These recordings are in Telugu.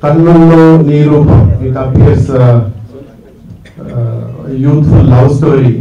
కన్నుల్లో నీరు it appears youthful love story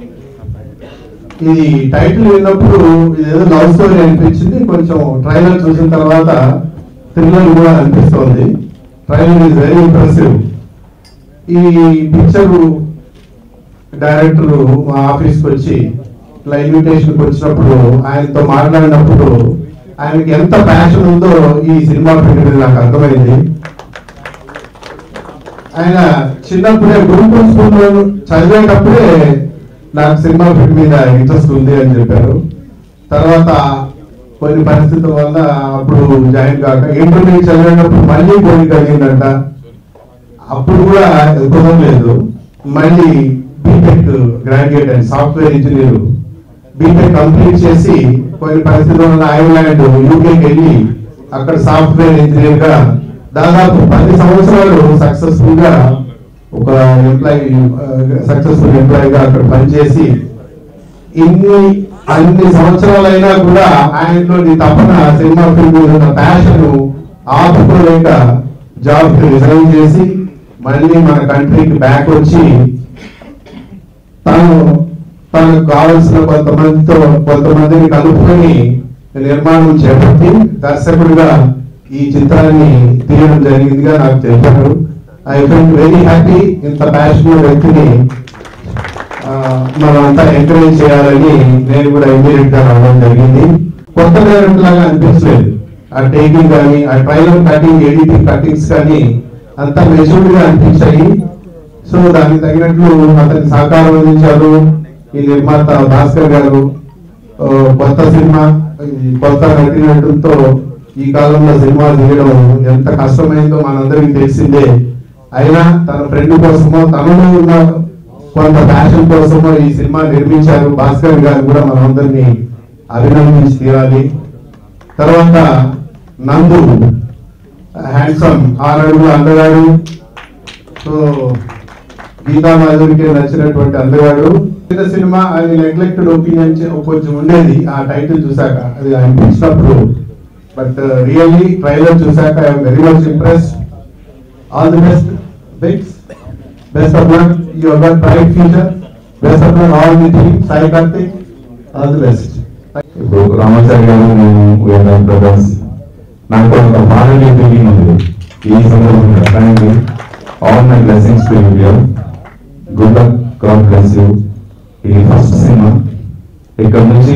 ఇది టైటిల్ విన్నప్పుడు ఇదేదో లవ్ స్టోరీ అనిపించింది కొంచెం ట్రైలర్ చూసిన తర్వాత థ్రిల్లర్ కూడా అనిపిస్తోంది ట్రైలర్ ఈజ్ వెరీ ఇంప్రెసివ్ ఈ పిక్చర్ డైరెక్టర్ మా ఆఫీస్కి వచ్చి ఇట్లా ఇన్విటేషన్కి వచ్చినప్పుడు ఆయనతో మాట్లాడినప్పుడు ఆయనకి ఎంత ప్యాషన్ ఉందో ఈ సినిమా ఫీల్డ్ మీద నాకు అర్థమైంది ఆయన చిన్నప్పుడే గురుకుల స్కూల్లో చదివేటప్పుడే నాకు సినిమా ఫీల్డ్ మీద ఇంట్రెస్ట్ ఉంది అని చెప్పారు తర్వాత కొన్ని పరిస్థితుల వల్ల అప్పుడు జాయిన్ కాక ఇంటర్మీడియట్ చదివేటప్పుడు మళ్ళీ పోయి కలిగిందంట అప్పుడు కూడా అది కుదరలేదు మళ్ళీ BTech graduate and software engineer BTech complete చేసి కొన్ని పరిస్థితుల వల్ల ఐర్లాండ్ యూకేకి వెళ్ళి అక్కడ సాఫ్ట్వేర్ ఇంజనీర్ గా దాదాపు పది సంవత్సరాలు సక్సెస్ఫుల్ గా ఒక ఎంప్లాయీ సక్సెస్ఫుల్ ఎంప్లాయీ గా అక్కడ పనిచేసి ఇన్ని అన్ని సంవత్సరాలైనా కూడా ఆయనలోని తపన సినిమా ఫీల్డ్ మీద ఉన్న ప్యాషన్ ఆపుకోలేక జాబ్ రిజైన్ చేసి మళ్ళీ మన కంట్రీకి బ్యాక్ వచ్చి తను తనకు కావలసిన కొంతమందితో కొంతమందిని కలుపుకొని నిర్మాణం చేపట్టి దర్శకుడిగా ఈ చిత్రాన్ని తీయడం జరిగిందిగా నాకు తెలిపారు ఐ ఫెల్ వెరీ హ్యాపీ ఇంత ప్యాషన్ వ్యక్తిని ఆ, మనం అంతా ఎంకరేజ్ చేయాలని నేను కూడా ఇమీడియట్ గా రావడం జరిగింది కొత్త డైరెక్ట్ లాగా అనిపించలేదు ఆ టేకింగ్ కానీ ఆ ట్రైలర్ కటింగ్ ఎడిటింగ్ కటింగ్స్ కానీ అంతా మెచ్యూర్డ్ గా అనిపించాయి సో దానికి తగినట్లు అతని సహకారం అందించారు ఈ నిర్మాత భాస్కర్ గారు ఆ, కొత్త సినిమా ఈ కొత్త నటినటులతో ఈ కాలంలో సినిమా తీయడం ఎంత కష్టమైందో మనందరికీ తెలిసిందే అయినా తన ఫ్రెండ్ కోసమో తనలో ఉన్న కొంత ప్యాషన్ కోసమో ఈ సినిమా నిర్మించారు భాస్కర్ గారు కూడా మనందరినీ అభినందించి తీరాలి తర్వాత నందు హ్యాండ్సమ్ ఆరు అడుగుల అందగాడు సో గీతా మాధురికి నచ్చినటువంటి అందగాడు చిన్న సినిమా అది నెగ్లెక్టెడ్ ఒపీనియన్ కొంచెం ఉండేది ఆ టైటిల్ చూసాక అది అనిపించినప్పుడు బట్ రియల్లీ ట్రైలర్ చూసాక I'm very much impress all the best bigs best of luck your got bright future best of luck all the team Sai Karthik all the best ఇప్పుడు రామాచారి గారు నేను వీఆర్ బ్రదర్స్ నాకు కూడా ఒక ఫాదర్లీ ఫీలింగ్ ఉంది ఈ సందర్భంగా thank you all my blessings to you good luck God bless you ఇది ఫస్ట్ సినిమా ఇక్కడ నుంచి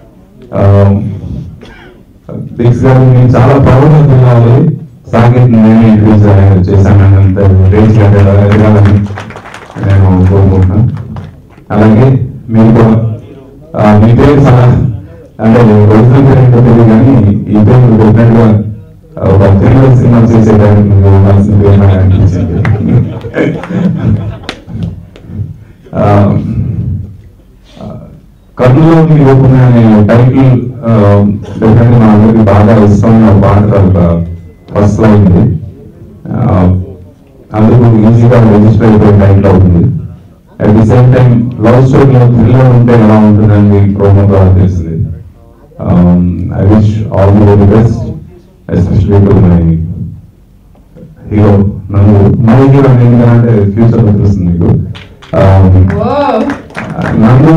బిగ్స్ గారు నేను చాలా ప్రౌడ్ ఫీల్ అవ్వాలి సాకేత్ నేను ఇంట్రడ్యూస్ చేశాను అంత రేంజ్ ఎదగాలని నేను కోరుకుంటున్నాను అలాగే మీరు కూడా ఆ, మీ పేరు చాలా అంటే ఒరిజినల్ పేరు ఏంటో తెలియదు కానీ ఈ పేరు డెఫినెట్గా ఒక థ్రిల్లర్ సినిమా చేసే టైంకి ఉండాల్సిన పేరు నాకు అనిపించింది ఆ, ఆ, కన్నులో మీరు ఓపెన్ అనే టైటిల్ డెఫినెట్గా మా అందరికి బాగా ఇష్టమైన పాట ఒక ఫస్ట్ లైన్ ఇది ఆ, అందుకు ఈజీగా రిజిస్టర్ అయిపోయే టైటిల్ అవుతుంది at the same time love స్టోరీలో థ్రిల్లర్ ఉంటే ఎలా ఉంటుందని ప్రోమో ద్వారా తెలిసింది I wish all the very best especially to my hero నన్ను మై హీరో ఎందుకంటే ఫ్యూచర్ లో తెలుస్తుంది మీకు Um, నన్ను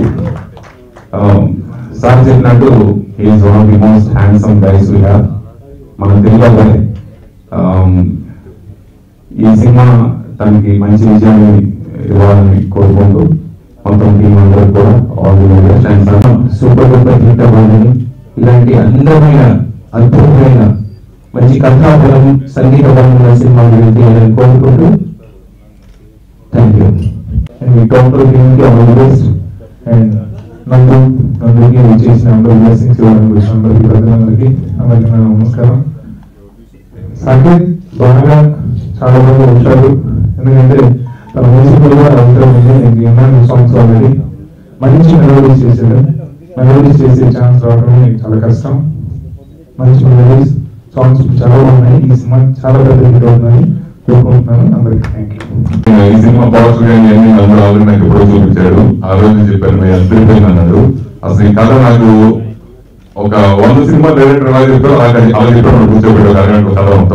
సార్ చెప్పినట్టు is one of the most handsome guys we have మన తెలుగులో ఈ సినిమా తనకి మంచి విజయాన్ని ఇవ్వాలని కోరుకుంటూ మొత్తం టీం అందరూ కూడా all the best and super duper hit అవ్వాలని ఇలాంటి అందమైన అద్భుతమైన మంచి కథాబలం సంగీత బలం ఉన్న సినిమా తీయాలని కోరుకుంటూ థ్యాంక్ యూ అండ్ ఈ కౌంటర్ టీమ్కి all the best and Nandu నందుకి చేసిన అందరూ బ్లెస్సింగ్స్ ఇవ్వడానికి వచ్చిన అందరికీ ప్రజలందరికీ అందరికీ నా నమస్కారం సాకేత్ బాగా చాలా మంది వచ్చారు ఎందుకంటే తన మ్యూజిక్ కూడా అవసరం ఉంది నేను విన్నాను సాంగ్స్ ఆల్రెడీ మంచి మెలోడీస్ చేశాడు మెలోడీస్ చేసే ఛాన్స్ రావడం నీకు చాలా కష్టం మంచి మెలోడీస్ సాంగ్స్ చాలా ఉన్నాయి ఈ సినిమా చాలా పెద్ద హిట్ అవుతుందని కోరుకుంటున్నాను అందరికీ థ్యాంక్ యూ ఈ సినిమా పాజిటివ్ గా అన్ని అందరూ ఆల్రెడీ నాకు ఎప్పుడో చూపించాడు ఆ రోజు చెప్పారు మీరు అద్దరిపోయింది అన్నాడు అసలు ఈ కథ నాకు ఒక వంద సినిమా డైరెక్టర్ అలా చెప్పారు అలా అలా చెప్పారు కూర్చోబెట్టారు అరగంట కథ మొత్తం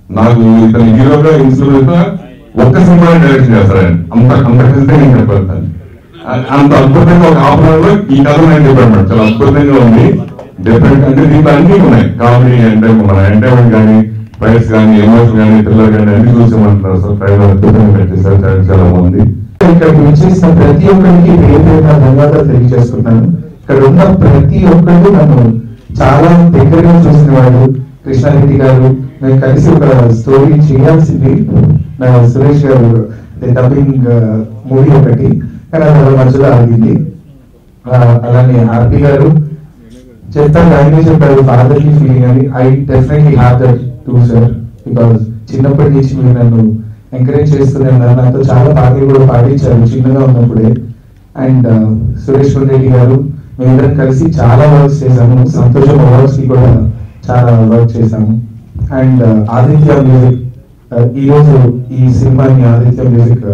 నాకు ఇతను హీరోగా ఇన్స్ట్రుమెంట్ ఒక్క సినిమా డైరెక్షన్ చేస్తారు ఆయన అంత అంత కలిస్తే నేను చెప్పగలుగుతాను అ- అంత అద్భుతంగా ఒక హాఫ్ అన్ అవర్ లో ఈ కథ నేను చెప్పాను మేడం. చాలా అద్భుతంగా ఉంది డిఫరెంట్ అంటే దీంట్లో అన్ని ఉన్నాయి కామెడీ అంటే మన ఎంటర్టైన్మెంట్ కానీ ఫైట్స్ కానీ ఎమోషన్ కానీ థ్రిల్లర్ కానీ అన్ని చూసామంటారు సార్ ట్రైలర్ అద్భుతంగా పెట్టేశారు చాలా చాలా బాగుంది ఇక్కడ విచ్చేసిన ప్రతి ఒక్కరికి పేరు పేరున ధన్యవాదాలు తెలియజేస్తున్నాను ఇక్కడ ఉన్న ప్రతి ఒక్కరు నన్ను చాలా దగ్గరగా చూసిన వాళ్ళు కృష్ణారెడ్డి గారు మేము కలిసి ఒక స్టోరీ చేయాల్సింది నా సురేష్ గారు డబ్బింగ్ మూవీ ఒకటి కానీ అది వాళ్ళ మధ్యలో ఆగింది ఆ, అలానే ఆర్పి గారు చెప్తాను ఆయనే చెప్పారు ఫాదర్ కి ఫీలింగ్ అని I definitely have that too sir because చిన్నప్పటి నుంచి మీరు నన్ను ఎంకరేజ్ చేస్తూనే ఉన్నారు నాతో చాలా పాటలు కూడా పాడించారు చిన్నగా ఉన్నప్పుడే అండ్ సురేష్ రెడ్డి గారు మేమిద్దరం కలిసి చాలా వర్క్స్ చేశాము సంతోషం అవార్డ్స్ కి కూడా చాలా వర్క్ చేశాము అండ్ ఆదిత్య మ్యూజిక్ ఈ రోజు ఈ సినిమాని ఆదిత్య మ్యూజిక్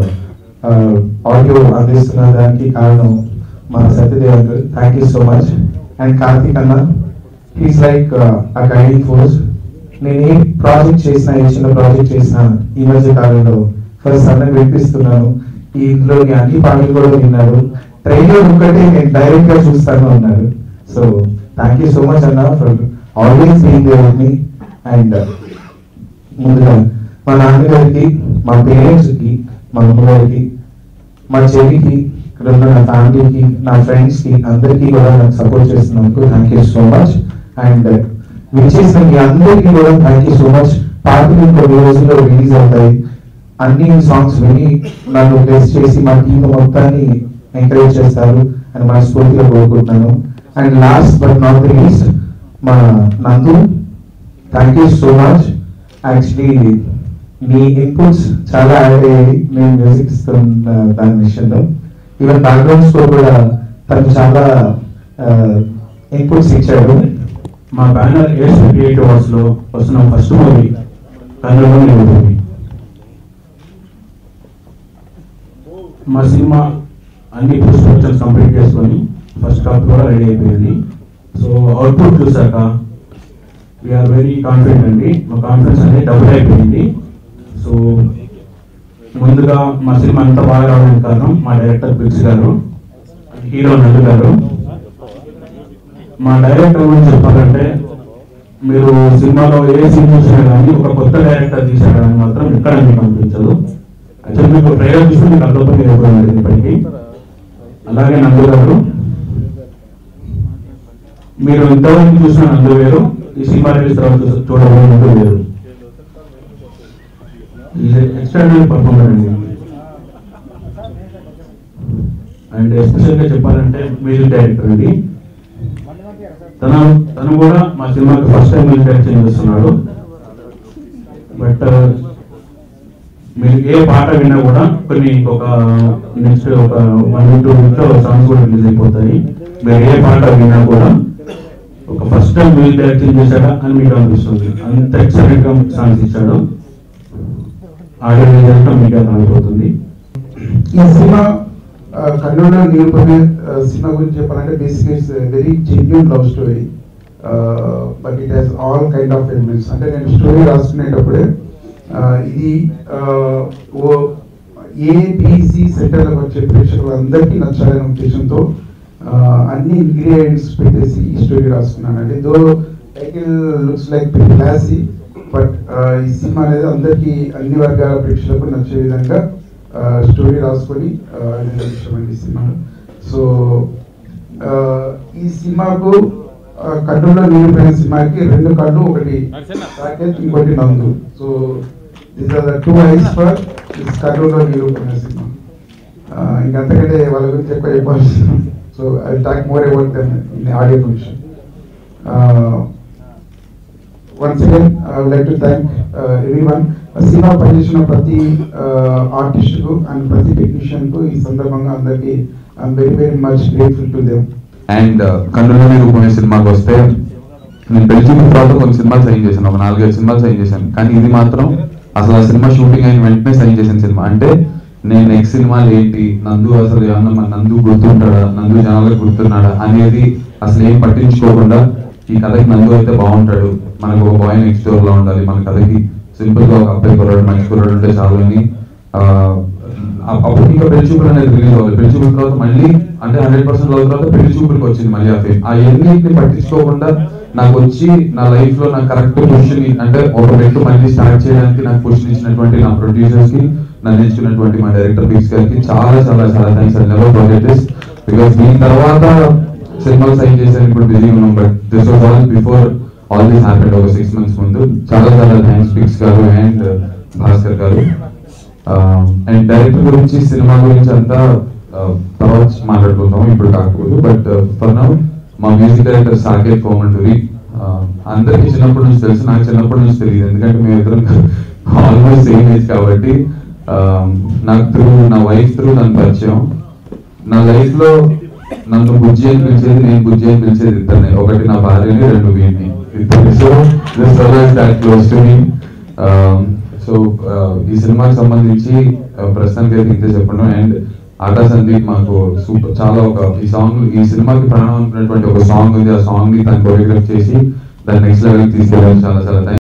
ఆడియో అందిస్తున్న దానికి కారణం మా Satyadev uncle thank you so much and Karthik అన్న he's like a guiding force నేను ఏ ప్రాజెక్ట్ చేసినా ఏ చిన్న ప్రాజెక్ట్ చేసినా ఈ మధ్య కాలంలో ఫస్ట్ అన్నకు వినిపిస్తున్నాను ఈ ఇంట్లోని అన్ని పాటలు కూడా విన్నారు ట్రైలర్ ఒక్కటే నేను డైరెక్ట్ గా చూస్తాను అన్నారు so thank you so much అన్న for always being there with me and ముందుగా మా నాన్నగారికి మా పేరెంట్స్ కి మా అమ్మగారికి మా చెల్లికి ఇక్కడ ఉన్న నా ఫ్యామిలీకి నా ఫ్రెండ్స్ కి అందరికీ కూడా నాకు సపోర్ట్ చేస్తున్నందుకు thank you so much and విచ్చేసిన మీ అందరికీ కూడా థ్యాంక్ యూ సో మచ్ పాటలు ఇంకొన్ని రోజుల్లో రిలీజ్ అవుతాయి అన్ని సాంగ్స్ విని నన్ను బ్లెస్ చేసి మా టీం మొత్తాన్ని ఎంకరేజ్ చేస్తారు అని మనస్ఫూర్తిగా కోరుకుంటున్నాను and last but not the least మా Nandu thank you so much actually మీ ఇన్పుట్స్ చాలా యాడ్ అయ్యాయి నేను మ్యూజిక్ ఇస్తున్న దాని విషయంలో ఈవెన్ బ్యాక్గ్రౌండ్ స్కోర్ కూడా తను చాలా ఇన్పుట్స్ ఇచ్చాడు మా banner ace twenty eight hours లో వస్తున్న ఫస్ట్ మూవీ కన్నడలో నిలుగుతుంది మా సినిమా అన్ని పోస్ట్ ప్రొడక్షన్స్ కంప్లీట్ చేసుకొని ఫస్ట్ కాపీ కూడా రెడీ అయిపోయింది సో అవుట్పుట్ చూసాక వీఆర్ వెరీ కాన్ఫిడెంట్ అండి మా కాన్ఫిడెన్స్ అనేది డబుల్ అయిపోయింది సో ముందుగా మా సినిమా అంత బాగా రావడానికి కారణం మా డైరెక్టర్ బిక్స్ గారు హీరో నందు గారు మా డైరెక్టర్ గురించి చెప్పాలంటే మీరు సినిమాలో ఏ సీన్ చూసినా కానీ ఒక కొత్త డైరెక్టర్ తీసాడని మాత్రం ఎక్కడ మీకు అనిపించదు యాక్చువల్ మీకు ట్రైలర్ చూసి మీకు అర్థమైంది అయిపోయింది ఇప్పటికీ అలాగే నందు గారు మీరు ఇంతవరకు చూసిన నందు వేరు ఈ సినిమా రిలీజ్ తర్వాత చూ- చూడబోయే నందు వేరు ఎక్స్ట్రాడినరీ పర్ఫార్మర్ అండి అండ్ ఎస్పెషల్గా చెప్పాలంటే మ్యూజిక్ డైరెక్టర్ అండి తన తను కూడా మా సినిమాకి ఫస్ట్ టైం మ్యూజిక్ డైరెక్షన్ చేస్తున్నాడు బట్ మీరు ఏ పాట విన్నా కూడా కొన్ని ఒక నెక్స్ట్ ఒక వన్ టూ వీక్ లో సాంగ్స్ కూడా రిలీజ్ అయిపోతాయి మీరు ఏ పాట విన్నా కూడా ఒక ఫస్ట్ టైం మ్యూజిక్ డైరెక్షన్ చేశాడా అని మీకు అనిపిస్తుంది అంత ఎక్సలెంట్ గా సాంగ్స్ ఇచ్చాడు ఆడియో రిజల్ట్ మీకు అర్థమైపోతుంది ఈ సినిమా ఆ, కన్నడలో నిరూపమే ఆ, సినిమా గురించి చెప్పాలంటే basic it's very genuine love story but it has all kind of elements అంటే నేను స్టోరీ రాసుకునేటప్పుడే ఆ, ఇది ఆ, ఓ ఏబిసి సెంటర్లకు వచ్చే ప్రేక్షకులందరికీ నచ్చాలనే ఉద్దేశంతో ఆ, అన్ని ఇంగ్రీడియంట్స్ పెట్టేసి ఈ స్టోరీ రాసుకున్నానండి though title looks like classy but ఈ సినిమా అనేది అందరికీ అన్ని వర్గాల ప్రేక్షకులకు నచ్చే విధంగా స్టోరీ రాసుకొని నిర్మించామండి ఈ సినిమా సో ఈ సినిమాకు ఆ, కన్నుల్లో నిలిపోయిన సినిమాకి రెండు కళ్ళు ఒకటి సాకేత్ ఇంకోటి Nandu so these are the two eyes for this కన్నుల్లో నిలిపోయిన సినిమా ఆ, ఇంకంతకంటే వాళ్ళ గురించి ఎక్కువ చెప్పాల్సిన so I talk more about them in audio function once again I would like to thank everyone cinema పనిచేసిన ప్రతి ఆర్టిస్ట్ కు అండ్ ప్రతి టెక్నీషియన్ కు ఈ సందర్భంగా అందరికి I'm very very much grateful to them and కన్నులోని రూపమే సినిమాకి వస్తే నేను పెళ్లి చూపుల తర్వాత కొన్ని సినిమాలు సైన్ చేశాను ఒక నాలుగైదు సినిమాలు సైన్ చేశాను కానీ ఇది మాత్రం అసలు ఆ సినిమా షూటింగ్ అయిన వెంటనే సైన్ చేసిన సినిమా అంటే నేను నెక్స్ట్ సినిమాలు ఏంటి నందు అసలు ఏమన్నా మన నందు గుర్తుంటాడా నందు జనాలకు గుర్తున్నాడా అనేది అసలు ఏం పట్టించుకోకుండా ఈ కథకి నందు అయితే బాగుంటాడు మనకు ఒక బాయ్ నెక్స్ట్ డోర్ లో ఉండాలి మన కథకి సింపుల్ గా ఒక అబ్బాయి కుర్రాడు మంచి కుర్రాడు ఉంటే చాలు అని ఆ, అ- అప్పుడు ఇంకా పెళ్లి చూపులు అనేది రిలీజ్ అవ్వాలి పెళ్లి చూపుల తర్వాత మళ్ళీ అంటే హండ్రెడ్ పర్సెంట్ రోజుల తర్వాత పెళ్లి చూపులకు వచ్చింది మళ్ళీ ఆ ఫేమ్ ఆ ఎన్నింటిని పట్టించుకోకుండా నాకు వచ్చి నా లైఫ్ లో నాకు కరెక్ట్ క్వశ్చన్ అంటే ఒక రెండు మళ్ళీ స్టార్ట్ చేయడానికి నాకు క్వశ్చన్ ఇచ్చినటువంటి నా ప్రొడ్యూసర్స్ కి నన్ను ఎంచుకున్నటువంటి మా డైరెక్టర్ బిక్స్ గారికి చాలా చాలా చాలా thanks and never forget this because దీని తర్వాత సినిమాలు సైన్ చేశాను ఇప్పుడు బిజీ ఉన్నాం but this was all before all this happened ఒక సిక్స్ మంత్స్ ముందు చాలా చాలా థ్యాంక్స్ బిక్స్ గారు అండ్ భాస్కర్ గారు అండ్ డైరెక్టర్ గురించి సినిమా గురించి అంతా uh, తర్వాత మాట్లాడుకుందాం ఇప్పుడు కాకపోతే బట్ ఫర్ నౌ మా మ్యూజిక్ డైరెక్టర్ సాకేత్ కోమంటూరి అందరికి చిన్నప్పటి నుంచి తెలుసు నాకు చిన్నప్పటి నుంచి తెలియదు ఎందుకంటే మేము ఇద్దరం ఆల్మోస్ట్ సేమ్ ఏజ్ కాబట్టి um, నాకు త్రూ నా వైఫ్ త్రూ నన్ను పరిచయం నా లైఫ్ లో నన్ను బుజ్జి అని పిలిచేది నేను బుజ్జి అని పిలిచేది ఇద్దరిని ఒకటి నా భార్యని రెండు వీడిని ఇద్దరు so this that close to me so ఈ సినిమాకి సంబంధించి uh, ప్రస్తుతానికి అయితే ఇంతే చెప్పడం అండ్ ఆటా సందీప్ మాకు సూపర్ చాలా ఒక ఈ సాంగ్ ఈ సినిమాకి ప్రాణం అనుకున్నటువంటి ఒక సాంగ్ ఉంది ఆ సాంగ్ ని తను కొరియోగ్రాఫ్ చేసి దాన్ని నెక్స్ట్ లెవెల్ తీసుకెళ్ళాను చాలా చాలా thanks.